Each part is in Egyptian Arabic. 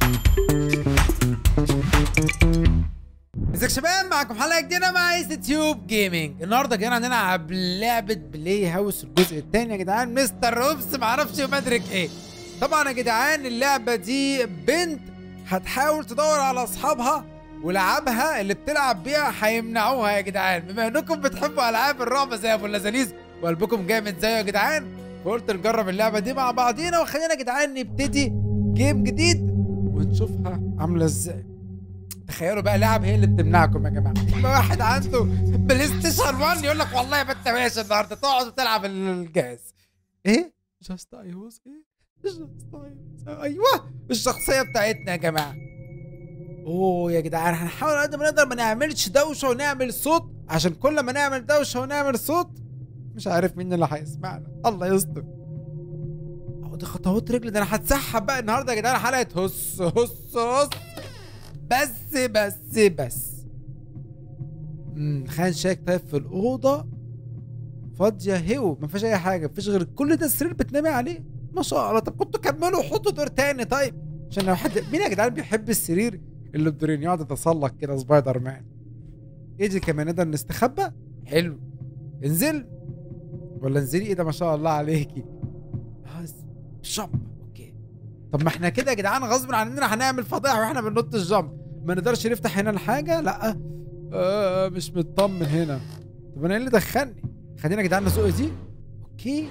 ازيك يا شباب معاكم حلقه جديده مع ايس تيوب جيمنج النهارده جايين هنلعب لعبه بلاي هاوس الجزء الثاني يا جدعان مستر روبس معرفش مدرك ايه طبعا يا جدعان اللعبه دي بنت هتحاول تدور على اصحابها ولعبها اللي بتلعب بيها هيمنعوها يا جدعان بما انكم بتحبوا العاب الرعب زي ابو اللذاذيز وقلبكم جامد زيه يا جدعان فقلت نجرب اللعبه دي مع بعضينا وخلينا يا جدعان نبتدي جيم جديد ونشوفها عامله ازاي تخيلوا بقى لعب هي اللي بتمنعكم يا جماعه يبقى واحد عنده بلاي ستيشن 1 يقول لك والله ما انت ماشي النهارده تقعد وتلعب الجهاز ايه جاست اي ووز ايه جاست ايوه الشخصيه بتاعتنا يا جماعه اوه يا جدعان هنحاول قد ما نقدر ما نعملش دوشه ونعمل صوت عشان كل ما نعمل دوشه ونعمل صوت مش عارف مين اللي هيسمعنا الله يستر اهو دي خطوات رجل ده انا هتسحب بقى النهارده يا جدعان حلقه هس هس هس بس بس بس امم خلينا نشيك طيب في الاوضه فاضيه هو ما فيهاش اي حاجه ما فيش غير كل ده السرير بتنامي عليه ما شاء الله طب كنتوا كملوا وحطوا دور تاني طيب عشان لو حد مين يا جدعان بيحب السرير اللي بدورين يقعد يتسلق كده سبايدر مان يجي كمان نقدر نستخبى حلو انزل ولا انزلي ايه ده ما شاء الله عليكي آه، شب اوكي طب ما احنا كده يا جدعان غصب عننا هنعمل فضايح واحنا بننط الجمب ما نقدرش نفتح هنا الحاجه لا آه مش مطمن هنا طب انا ايه اللي دخلني خلينا يا جدعان نسوق دي اوكي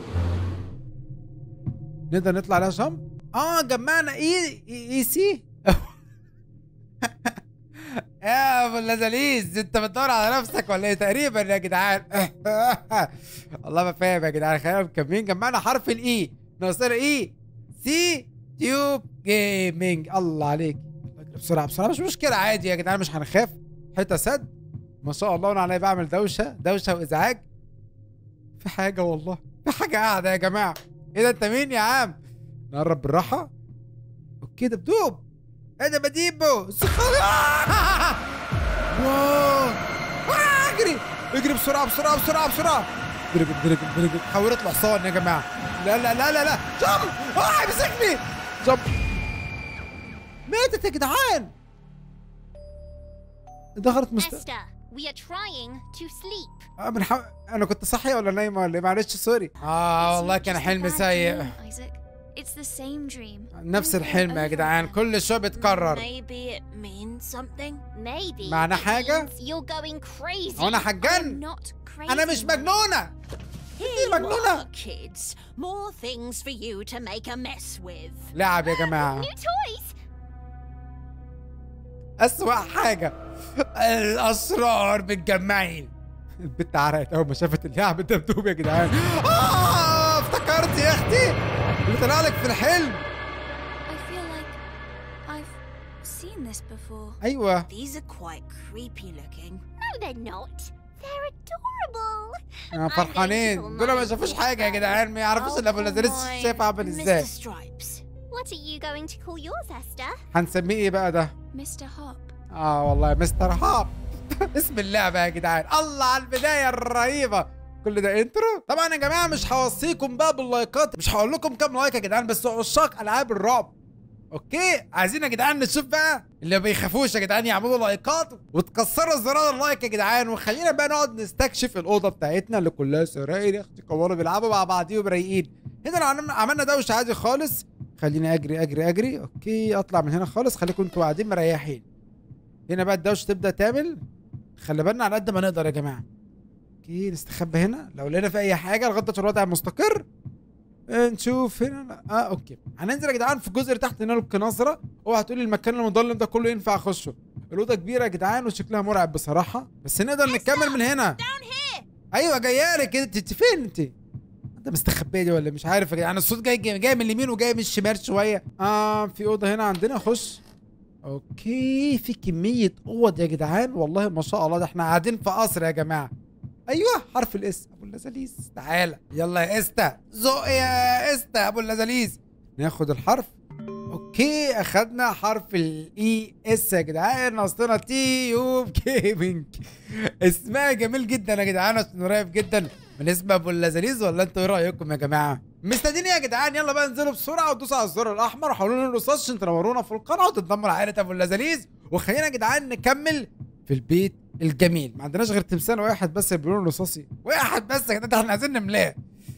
نقدر نطلع عليها جمب اه جمعنا اي اي, إي سي يا ابو اللذاذيز انت بتدور على نفسك ولا ايه تقريبا يا جدعان والله ما فاهم يا جدعان خلينا مكملين جمعنا حرف الاي ناقصنا اي سي تيوب جيمنج الله عليك بسرعه بسرعه مش مشكله عادي يا جدعان مش هنخاف حته سد ما شاء الله انا عليا بعمل دوشه دوشه وازعاج في حاجه والله في حاجه قاعده يا جماعه ايه ده انت مين يا عم نقرب بالراحه اوكي دبدوب ايه ده بديبو سخان واو آه، اجري اجري بسرعه بسرعه بسرعه بسرعه درجت درجت درجت حاول يطلع حصان يا جماعه لا لا لا لا لا جم اه مسكني جم ماتت يا جدعان دخلت مست... Esther, we are trying to sleep. آه بنحاول انا كنت صاحيه ولا نايمه ولا ايه معلش سوري اه والله كان حلم سيء Isaac. It's the same dream. نفس الحلم يا جدعان كل شويه بيتكرر Maybe it means something. Maybe معناه it حاجة؟ means you're going crazy. هو انا I'm حجان not crazy. انا مش مجنونه Here مجنونة. you are, kids. More things for you to make a mess with. لعب يا جماعه New toys. أسوأ حاجة الأسرار متجمعين البت عرقت أول ما شافت اللعب الدبدوب يا جدعان آه افتكرت يا أختي اللي طلع لك في الحلم I feel like I've seen this before. أيوه These are quite creepy looking. No, they're not. They're adorable. آه، فرحانين دول ما شافوش حاجة يا جدعان ما يعرفوش إلا أبو اللذيذ my شايف عامل إزاي Mr. Stripes. What are you going to call yours, Esther? هنسميه إيه بقى ده؟ Mr. Hop. آه والله مستر هاب اسم اللعبة يا جدعان الله على البداية الرهيبة كل ده انترو طبعا يا جماعة مش هوصيكم بقى باللايكات مش هقول لكم كام لايك يا جدعان بس عشاق ألعاب الرعب اوكي عايزين يا جدعان نشوف بقى اللي ما بيخافوش يا جدعان يعملوا لايكات وتكسروا زرار اللايك يا جدعان وخلينا بقى نقعد نستكشف الاوضه بتاعتنا اللي كلها سراير يا اختي كوروا بيلعبوا مع بعضيهم رايقين هنا لو عملنا- عملنا دوشه عادي خالص خليني اجري اجري اجري اوكي اطلع من هنا خالص خليكم انتوا قاعدين مريحين هنا بقى الدوشه تبدا تعمل خلي بالنا على قد ما نقدر يا جماعه اوكي نستخبى هنا لو لقينا في اي حاجه لغايه ما الوضع مستقر نشوف هنا لا. اه اوكي هننزل يا جدعان في الجزء اللي تحت نلقي نظره اوعى تقولي المكان المظلم ده كله ينفع اخشه الاوضه كبيره يا جدعان وشكلها مرعب بصراحه بس نقدر نكمل من هنا ايوه جايه لك انت انت فين انت انت مستخبيه دي ولا مش عارف يا جدعان الصوت جاي جاي جاي من اليمين وجاي من الشمال شويه اه في اوضه هنا عندنا خش اوكي في كميه اوض يا جدعان والله ما شاء الله ده احنا قاعدين في قصر يا جماعه ايوه حرف الاس ابو اللذاذيز تعالى يلا يا استا زق يا استا ابو اللذاذيز ناخد الحرف اوكي اخدنا حرف الاي اس يا جدعان ناقصنا تي يوب جيمنج اسمها جميل جدا يا جدعان عشان قريب جدا من اسم ابو اللذاذيز ولا انتوا ايه رايكم يا جماعه مستنيين إيه يا جدعان يلا بقى انزلوا بسرعه ودوسوا على الزر الاحمر وحاولوا لنا الرصاص عشان تنورونا في القناه وتنضموا لعائله ابو اللذاذيز وخلينا يا جدعان نكمل في البيت الجميل ما عندناش غير تمثال واحد بس باللون الرصاصي واحد بس يا جدعان ده احنا عايزين نملاه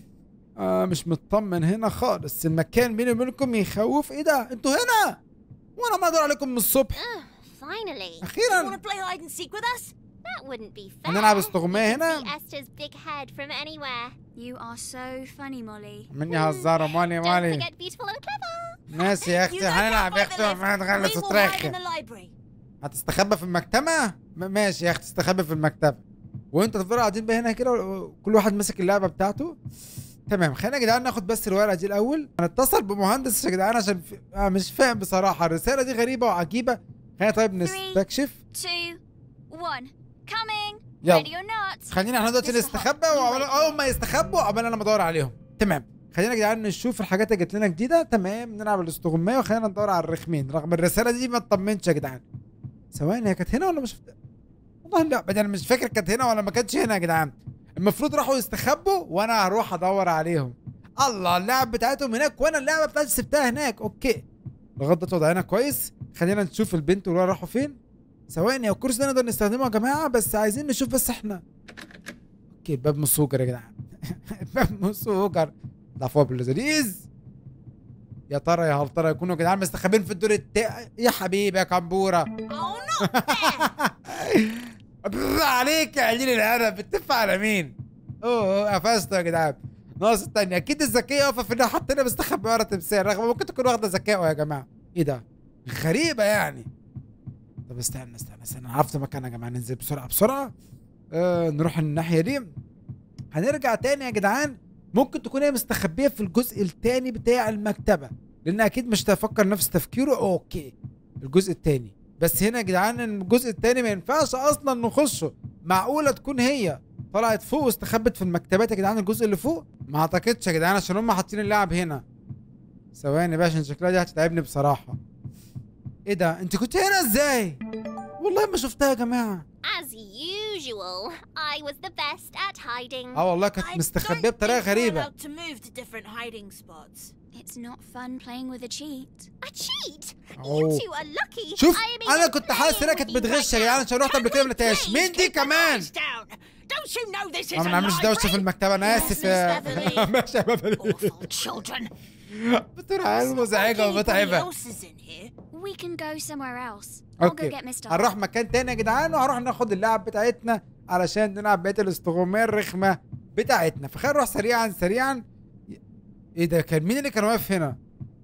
آه مش مطمن هنا خالص المكان بيني وبينكم يخوف ايه ده انتوا هنا وانا ما ادور عليكم من الصبح Finally. Want اخيرا to play hide and seek with us? That wouldn't be fair. هنلعب استغماية You can هنا see Esther's big head from anywhere. You are so funny, Molly. مني هزارة مالي Don't مالي forget beautiful and clever. ماشي يا You اختي go هنلعب down يا by the اختي lift. ما تغلس We will hide وترخي in the library. هتستخبى في المكتبة؟ م- ماشي يا اختي استخبى في المكتبة وانتوا تفضلوا قاعدين بقى هنا كده وكل واحد ماسك اللعبة بتاعته تمام خلينا يا جدعان ناخد بس الورقة دي الأول هنتصل بمهندس يا جدعان عشان في... آه مش فاهم بصراحة الرسالة دي غريبة وعجيبة خلينا طيب نستكشف Two, one, coming. يلا Ready or not? خلينا احنا دلوقتي Mr. نستخبى Hop, you وعمال- wait اول ما يستخبوا عقبال انا بدور عليهم تمام خلينا يا جدعان نشوف الحاجات اللي جت لنا جديده تمام نلعب الاستغمايه وخلينا ندور على الرخمين رغم الرساله دي ما اطمنش يا جدعان ثواني هي كانت هنا ولا مش والله لا بدل انا مش فاكر كانت هنا ولا ما كانتش هنا يا جدعان المفروض راحوا يستخبوا وانا هروح ادور عليهم الله اللعب بتاعتهم هناك وانا اللعبه بتاعتي سبتها هناك اوكي لغايه دلوقتي وضعنا كويس خلينا نشوف البنت والولد راحوا فين ثواني هو الكرسي ده نقدر نستخدمه يا جماعه بس عايزين نشوف بس احنا اوكي الباب مسوجر يا جدعان الباب مسوجر ده فوق باللذيذ يا ترى يا هل ترى يكونوا يا جدعان مستخبين في الدور التا يا حبيبي يا كمبوره Oh no! بالله عليك يا قليل الادب بتدفع على مين؟ اوه قفشته يا جدعان ناقص التانية اكيد الذكية واقفة في انها حاطينها مستخبي ورا تمثال رغم ممكن تكون واخدة ذكائه يا جماعة ايه ده؟ غريبة يعني طب استنى استنى استنى أنا عرفت مكان يا جماعة ننزل بسرعة بسرعة آه نروح الناحية دي هنرجع تاني يا جدعان ممكن تكون هي مستخبية في الجزء التاني بتاع المكتبة لان اكيد مش تفكر نفس تفكيره اوكي الجزء التاني بس هنا يا جدعان الجزء التاني ما ينفعش اصلا نخشه معقوله تكون هي طلعت فوق واستخبت في المكتبات يا جدعان الجزء اللي فوق ما اعتقدش يا جدعان عشان هم حاطين اللعب هنا ثواني بقى عشان شكلها دي هتتعبني بصراحه ايه ده انت كنت هنا ازاي والله ما شفتها يا جماعه As usual, I was the best at hiding. اه والله كانت I مستخبيه don't بطريقه think we're غريبه allowed to move to different hiding spots. It's not fun playing with a cheat. A cheat? أوه. You two are lucky. شوف I am انا even كنت حاسس انها playing كانت with you بتغش يا right جدعان now. عشان رحت قبل كده ما لقيتهاش مين دي كمان Voice down. Don't you know this is ما a بنعملش دوشه في library? المكتبه انا Yes, اسف يا Miss Beverly. ماشي يا بيبي Awful children. بسرعه مزعجه Anybody ومتعبه else is in here? We can go somewhere else. I'll اوكي go get Mr. Hop. هنروح مكان تاني يا جدعان وهنروح ناخد اللعب بتاعتنا علشان نلعب بقيه الاستغمايه الرخمه بتاعتنا فخلينا نروح سريعا سريعا ايه ده كان مين اللي كان واقف هنا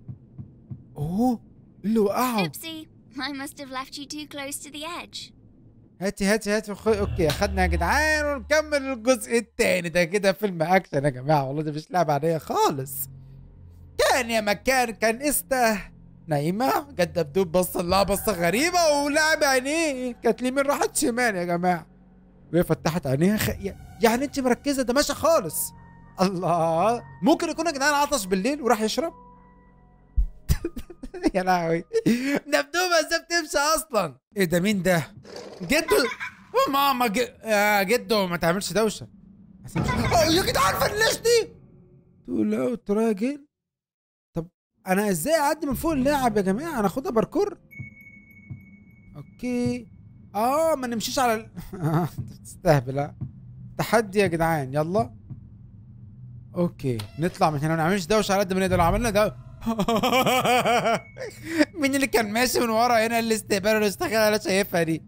اوه اللي وقعه Oopsie. I must have left you too close to the edge. هاتي هاتي هاتي خ... اوكي اخدنا يا جدعان ونكمل الجزء التاني ده كده فيلم اكشن يا جماعه والله ده مش لعبه عاديه خالص كان يا مكان كان استه نايمه جت دبدوب بص لها بصه غريبه ولعب عينيه كانت اليمين راحت شمال يا جماعه وهي فتحت عينيها خ... يعني انت مركزه ده ماشي خالص الله ممكن يكون يا جدعان عطش بالليل وراح يشرب يا لهوي دبدوبه ازاي بتمشي اصلا ايه ده مين ده جدو ماما ج... يا جدو ما تعملش دوشه عشان مش- أوه، يا جدعان فنشتي تقول لا قلت له يا جيل طب انا ازاي اعدي من فوق اللعب يا جماعه انا اخدها باركور اوكي اه ما نمشيش على ال... تستهبل ها؟ تحدي يا جدعان يلا اوكي نطلع من هنا ما نعملش دوشه على قد ما نقدر لو عملنا ده مين اللي كان ماشي من ورا هنا الاستقبال والاستغلال انا شايفها دي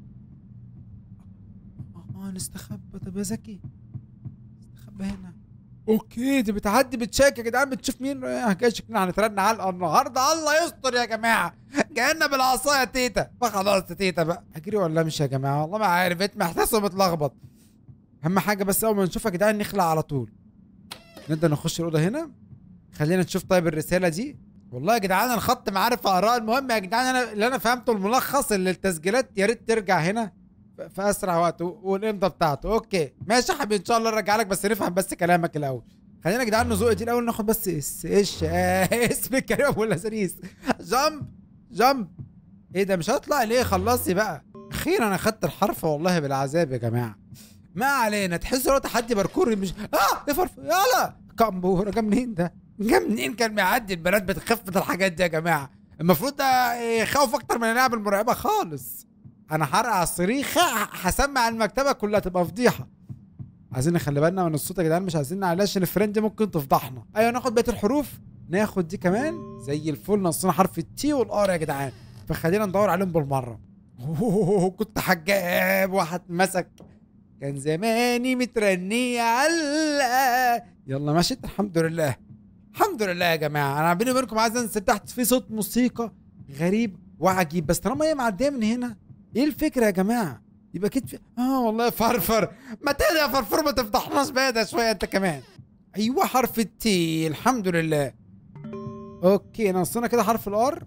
اه نستخبى طب يا زكي نستخبى هنا اوكي دي بتعدي بتشيك يا جدعان بتشوف مين رايح جاي شكلنا هنترن علقه النهارده الله يستر يا جماعه جاينا بالعصايه تيتا فخلاص يا تيتا بقى اجري ولا مش يا جماعه والله ما عارف اتم احساسه متلخبط اهم حاجه بس اول ما نشوف يا جدعان نخلع على طول نقدر نخش الاوضه هنا خلينا نشوف طيب الرساله دي والله يا جدعان انا خدت معارف اقراها المهم يا جدعان انا اللي انا فهمته الملخص اللي التسجيلات يا ريت ترجع هنا ف- في اسرع وقت و- والامضه بتاعته اوكي ماشي يا حبيبي ان شاء الله نرجع لك بس نفهم بس كلامك الاول خلينا يا جدعان نزوق دي الاول ناخد بس اس ايش آه، اسم الكريم ولا سريس جامب جامب ايه ده مش هطلع ليه خلصي بقى اخيرا انا خدت الحرف والله بالعذاب يا جماعه ما علينا تحس هو تحدي باركوري مش اه يا فرف يلا كمبوره جا منين ده جه منين كان بيعدي البنات بتخاف من الحاجات دي يا جماعه المفروض ده يخوف اكتر من اللعب المرعبه خالص انا هرقع الصريخ هسمع المكتبه كلها تبقى فضيحه عايزين نخلي بالنا من الصوت يا جدعان مش عايزين نعلي عشان الفريند دي ممكن تفضحنا ايوه ناخد بقيه الحروف ناخد دي كمان زي الفل نصنا حرف التي والار يا جدعان فخلينا ندور عليهم بالمره أوه، كنت حجاب وهتمسك كان زماني مترنية علقة يلا مشيت الحمد لله الحمد لله يا جماعة أنا بيني وبينكم عايز أنزل تحت في صوت موسيقى غريب وعجيب بس طالما هي معدية من هنا إيه الفكرة يا جماعة؟ يبقى كده في... اه والله فرفر ما تهدى يا فرفور ما تفضحناش بقى شوية أنت كمان أيوه حرف التي الحمد لله أوكي ناقصنا كده حرف الآر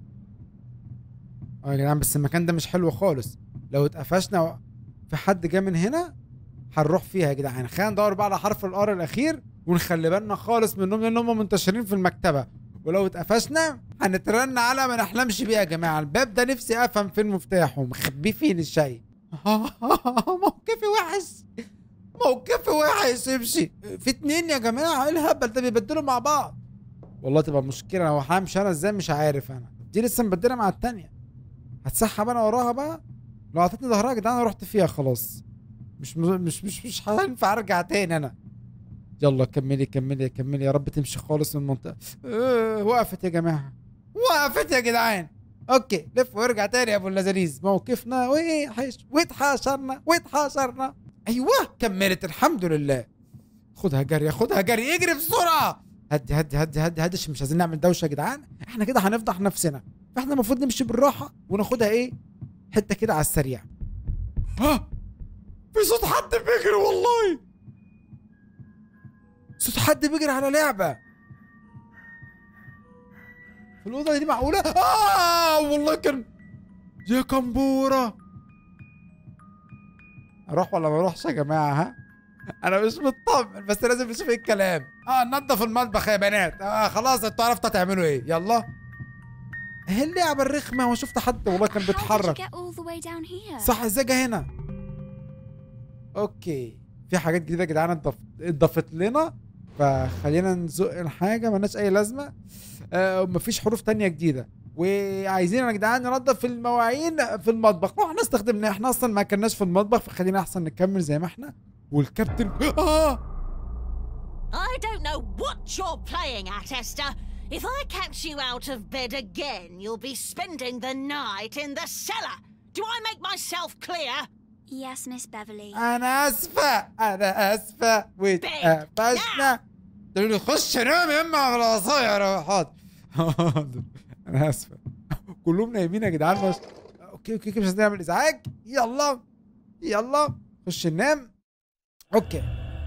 اه يا جدعان بس المكان ده مش حلو خالص لو اتقفشنا و... في حد جه من هنا هنروح فيها يا جدعان خلينا ندور بقى على حرف الار الاخير ونخلي بالنا خالص منهم لان هم منتشرين في المكتبه ولو اتقفشنا هنترن على ما نحلمش بيه يا جماعه الباب ده نفسي افهم فين مفتاحه مخبيه فين الشاي موقفي وحش موقفي وحش امشي في اتنين يا جماعه ايه الهبل ده بيبدلوا مع بعض والله تبقى مشكله هو همشي انا ازاي مش عارف انا دي لسه مبدله مع التانيه هتسحب انا وراها بقى لو اعطتني ظهرها يا جدعان انا رحت فيها خلاص مش مش مش مش هينفع ارجع تاني انا يلا كملي كملي كملي يا رب تمشي خالص من المنطقه آه وقفت يا جماعه وقفت يا جدعان اوكي لف وارجع تاني يا ابو اللذيذ موقفنا وحش واتحاشرنا واتحاشرنا ايوه كملت الحمد لله خدها جري خدها جري اجري بسرعه هدي هدي هدي هدي هدي عشان مش عايزين نعمل دوشه يا جدعان احنا كده هنفضح نفسنا فاحنا المفروض نمشي بالراحه وناخدها ايه حته كده على السريع ها في صوت حد بيجري والله صوت حد بيجري على لعبه في الاوضه دي معقوله اه والله كان يا كمبوره اروح ولا ما اروحش يا جماعه ها انا مش مطمن بس لازم نشوف ايه الكلام اه ننضف المطبخ يا بنات اه خلاص انتوا عرفتوا تعملوا ايه يلا ايه اللعبه الرخمه وشفت حد والله كان How did you بيتحرك get all the way down here? صح ازاي جه هنا اوكي في حاجات جديده يا جدعان اتضف- اتضافت لنا فخلينا نزق الحاجه ملهاش اي لازمه آه مفيش حروف تانية جديده وعايزين يا جدعان ننضف المواعين في المطبخ واحنا استخدمناه احنا اصلا ما كناش في المطبخ فخلينا احسن نكمل زي ما احنا والكابتن اه I don't know what you're playing at, Esther. If I catch you out of bed again, you'll be spending the night in the cellar. Do I make myself clear? Yes, Miss Beverly. انا اسفه انا اسفه واتقفشنا تقول لي خش نام يا اما على العصايه يا حاضر حاضر. انا اسفه كلهم نايمين يا جدعان مش اوكي اوكي اوكي مش عايزين نعمل ازعاج يلا يلا خش ننام اوكي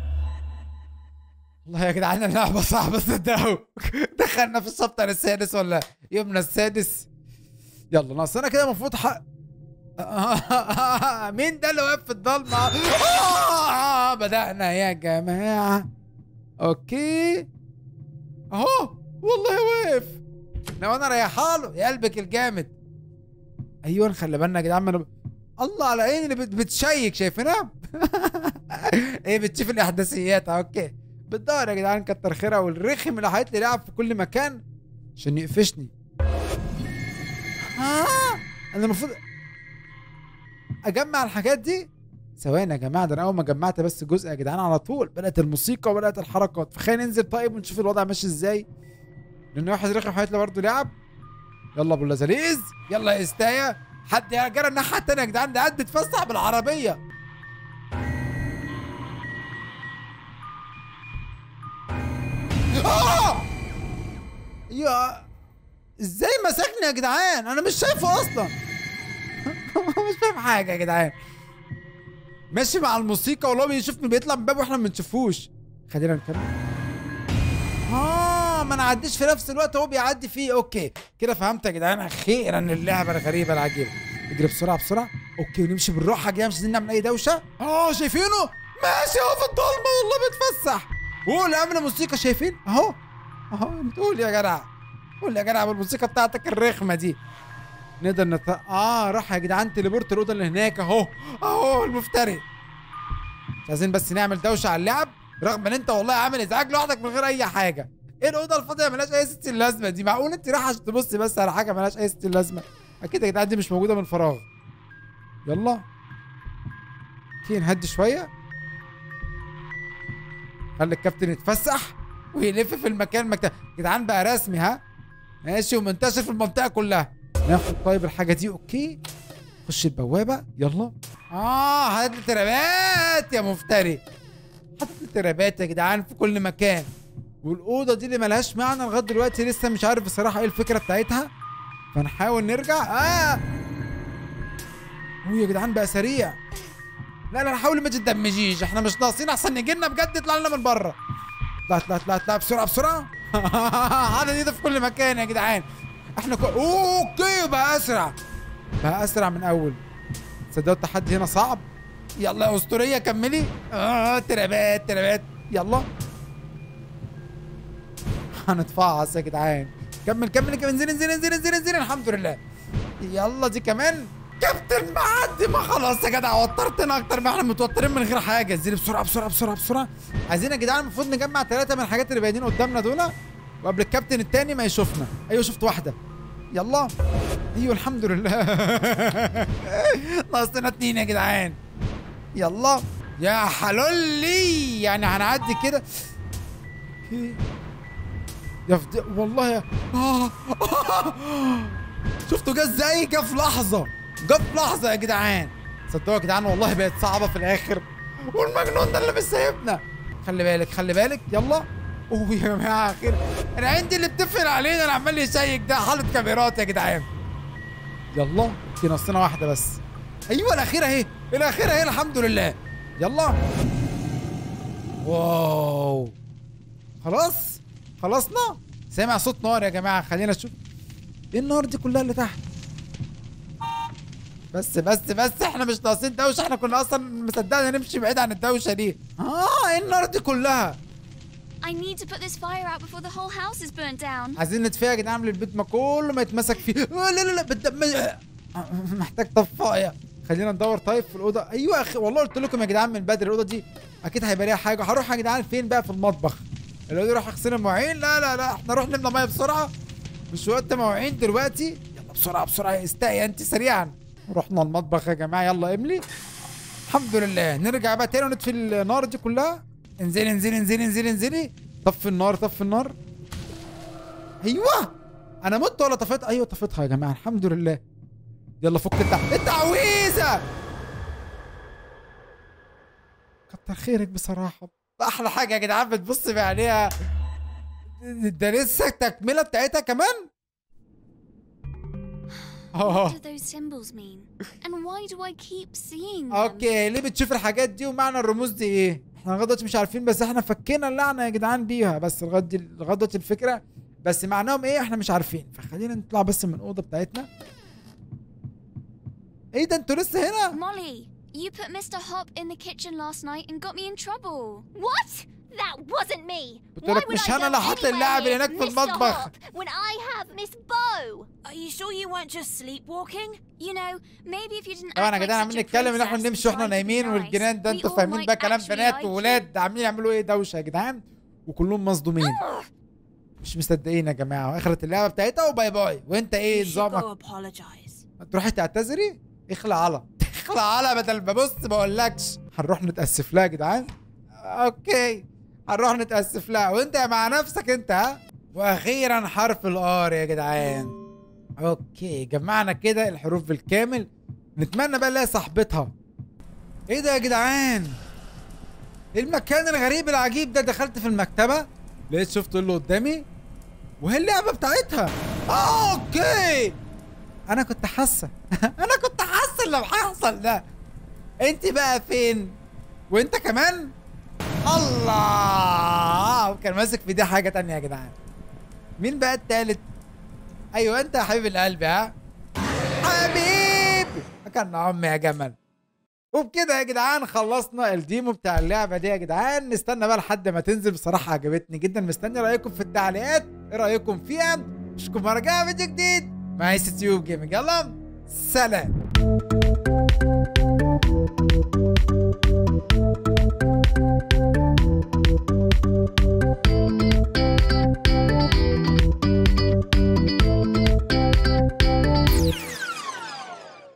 والله يا جدعان اللعبة صعبة صدقوا دخلنا في الشابتر السادس ولا يومنا السادس يلا ناقصنا كده المفروض حق مين ده اللي واقف في الضلمة؟ آه، بدأنا يا جماعة اوكي اهو والله واقف لو انا رايحاله يا قلبك الجامد ايوه خلي بالنا يا جدعان ما أنا- الله على عيني اللي بت- بتشيك شايفينها ايه بتشوف الاحداثيات اوكي بتدور يا جدعان كتر خيرها والرخم اللي حاطط لي لعب في كل مكان عشان يقفشني ها انا المفروض اجمع الحاجات دي ثواني يا جماعه ده انا اول ما جمعت بس جزء يا جدعان على طول بدات الموسيقى وبدات الحركات فخلينا ننزل طيب ونشوف الوضع ماشي ازاي لان واحد رخم حاطط لي برضه لعب يلا ابو اللذيذ يلا يا استايا حد يا جرى الناحيه التانيه يا جدعان ده قاعد بيتفسح بالعربيه آه! يا ازاي مسكني يا جدعان انا مش شايفه اصلا مش فاهم حاجه يا جدعان ماشي مع الموسيقى والله بيشوفني بيطلع من الباب واحنا ما بنشوفوش خلينا نكمل اه ما نعديش في نفس الوقت هو بيعدي فيه اوكي كده فهمت يا جدعان اخيرا اللعبه الغريبه العجيبه اجري بسرعه بسرعه اوكي ونمشي بالراحه يا جدعان مش عايزين نعمل اي دوشه اه شايفينه ماشي اهو في الضلمه والله بيتفسح قول امن الموسيقى شايفين اهو اهو بتقول يا جدع قول يا جدع بالموسيقى بتاعتك الرخمه دي نقدر نت... اه راح يا جدعان تليبورت الاوضه اللي هناك اهو اهو المفتري مش عايزين بس نعمل دوشه على اللعب رغم ان انت والله عامل ازعاج لوحدك من غير اي حاجه ايه الاوضه الفاضيه ملهاش اي ستين لازمه دي معقول انت رايحه عشان تبصي بس على حاجه ملهاش اي ستين لازمه اكيد يا جدعان دي مش موجوده من فراغ يلا اوكي نهدي شويه خلي الكابتن يتفسح ويلف في المكان مكتب جدعان بقى رسمي ها ماشي ومنتشر في المنطقه كلها ناخد طيب الحاجه دي اوكي خش البوابه يلا اه هات لي ترابات يا مفتري حط لي ترابات يا جدعان في كل مكان والاوضه دي اللي ملهاش معنى لغايه دلوقتي لسه مش عارف بصراحه ايه الفكره بتاعتها فنحاول نرجع اه هو يا جدعان بقى سريع لا لا حاولي ما تدمجيش احنا مش ناقصين احسن نجي لنا بجد يطلع لنا من بره اطلع اطلع اطلع اطلع بسرعه بسرعه هذا دي ده في كل مكان يا جدعان احنا كو... اوكي بقى اسرع بقى اسرع من اول تصدقوا التحدي هنا صعب يلا يا اسطوريه كملي اه ترابات ترابات يلا هنتفعص يا جدعان كمل كمل كمل انزل انزل انزل انزل انزل الحمد لله يلا دي كمان كابتن معدي ما خلاص يا جدع وترتنا اكتر ما احنا متوترين من غير حاجه انزلي بسرعه بسرعه بسرعه بسرعه عايزين يا جدعان المفروض نجمع ثلاثه من الحاجات اللي باينين قدامنا دول وقبل الكابتن التاني ما يشوفنا ايوه شفت واحده يلا ايوه الحمد لله ناقصنا اتنين يا جدعان يلا يا حلولي يعني هنعدي كده اوكي يا فد... والله يا آه. شفتوا جه ازاي جه في لحظه جه في لحظه يا جدعان صدقوا يا جدعان والله بقت صعبه في الاخر والمجنون ده اللي مش سايبنا خلي بالك خلي بالك يلا اوه يا جماعه خير انا عندي اللي بتقفل علينا اللي عمال يشيك ده حاله كاميرات يا جدعان يلا في نصنا واحده بس ايوه الاخيره اهي الاخيره اهي الحمد لله يلا واو خلاص خلصنا سامع صوت نار يا جماعه خلينا نشوف ايه النار دي كلها اللي تحت بس بس بس احنا مش ناقصين دوشه احنا كنا اصلا مصدقنا نمشي بعيد عن الدوشه دي اه ايه النار دي كلها I need to put this fire out before the whole house is burnt down. عايزين نتفيها يا جدعان قبل البيت ما كله ما يتمسك فيه آه لا لا لا بدم... محتاج طفايه خلينا ندور طيب في الاوضه ايوه يا اخي والله قلت لكم يا جدعان من بدري الاوضه دي اكيد هيبقى ليها حاجه هروح يا جدعان فين بقى في المطبخ اللي يروح اغسل المواعين لا لا لا احنا نروح نملى ميه بسرعه مش وقت مواعين دلوقتي يلا بسرعه بسرعه استاي انت سريعا رحنا المطبخ يا جماعه يلا املي الحمد لله نرجع بقى تاني ونطفي النار دي كلها انزلي انزلي انزلي انزلي انزلي طفي النار طفي النار ايوه انا مت ولا طفيت ايوه طفيتها يا جماعه الحمد لله يلا فك التع... التعويذه كتر خيرك بصراحه احلى حاجه يا جدعان بتبص بعينيها ده لسه التكمله بتاعتها كمان What do those symbols mean? And why do I keep seeing them? اوكي ليه بتشوف الحاجات دي ومعنى الرموز دي ايه احنا لغايه دلوقتي مش عارفين بس احنا فكينا اللعنه يا جدعان بيها بس لغايه دي لغايه دلوقتي الفكره بس معناهم ايه احنا مش عارفين فخلينا نطلع بس من الاوضه بتاعتنا ايه ده انتوا لسه هنا Molly, you put Mr. Hop in the kitchen last night and got me in trouble. What? That wasn't me. قلت Why لك would مش I انا go اللي حاطط anywhere اللاعب اللي near هناك في Mr. المطبخ Hop when I have Miss Bo? Are you sure you weren't just sleepwalking? You know, maybe if you didn't طبعا act يا like جدعان such عمالين a نتكلم ان احنا princess نمشي and واحنا try to be نايمين nice, والجنان ده we انتوا all فاهمين might بقى كلام actually بنات like you. وولاد عاملين يعملوا ايه دوشه يا جدعان وكلهم مصدومين مش مصدقين يا جماعه واخرة اللعبه بتاعتها وباي باي وانت ايه You should نظامك go apologize. تروحي تعتذري اخلع على اخلع على بدل ما بص ما اقولكش هنروح نتاسف لها يا جدعان اوكي هنروح نتاسف لها وانت مع نفسك انت ها واخيرا حرف الار يا جدعان اوكي جمعنا كده الحروف بالكامل نتمنى بقى نلاقي صاحبتها ايه ده يا جدعان ايه المكان الغريب العجيب ده دخلت في المكتبه لقيت شفت اللي قدامي وهي اللعبه بتاعتها آه اوكي انا كنت حاسه انا كنت حاسه اللي هيحصل ده انت بقى فين وانت كمان الله كان ماسك في دي حاجه تانية يا جدعان مين بقى التالت ايوه انت يا حبيب القلب ها حبيبي كان عمي يا جمل وبكده يا جدعان خلصنا الديمو بتاع اللعبه دي يا جدعان نستنى بقى لحد ما تنزل بصراحه عجبتني جدا مستني رايكم في التعليقات ايه رايكم فيها اشوفكم مره جايه فيديو جديد مع اس تيوب جيمنج يلا سلام